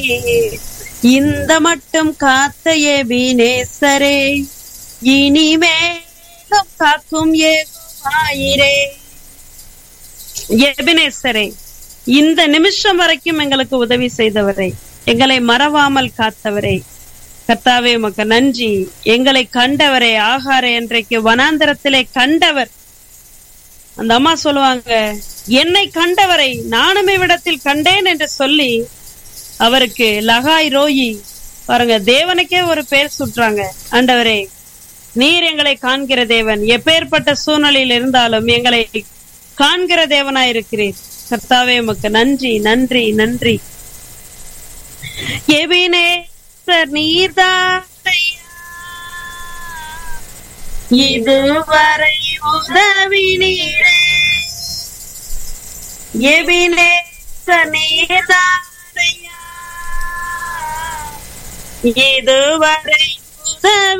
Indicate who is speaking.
Speaker 1: இந்த மட்டும் காத்த எபினேசரே இனிமேலும் காக்கும் ஏகுமாயிரே எபினேசரே இந்த நிமிஷம் வரைக்கும் எங்களுக்கு உதவி செய்தவரே எங்களை மறவாமல் காத்தவரே கர்த்தாவே உமக்கு நன்றி எங்களை கண்டவரே ஆகார இன்றைக்கு வனாந்தரத்திலே கண்டவர் அந்த அம்மா சொல்லுவாங்க என்னை கண்டவரை நானும் இவ்விடத்தில் கண்டேன் என்று சொல்லி அவருக்கு லகாய் ரோயி பாருங்க தேவனுக்கே ஒரு பேர் சுட்டுறாங்க ஆண்டவரே நீர் எங்களை காண்கிற தேவன் எப்பேற்பட்ட சூழ்நிலையில் இருந்தாலும் எங்களை காண்கிற தேவனா இருக்கிறீர் கர்த்தாவே உமக்கு நன்றி நன்றி நன்றி எபினேசர் நீர்தாரையா இதுவரை உதவி நீரே எபினேசர் நீர்தாரையா இதுவரை உதவி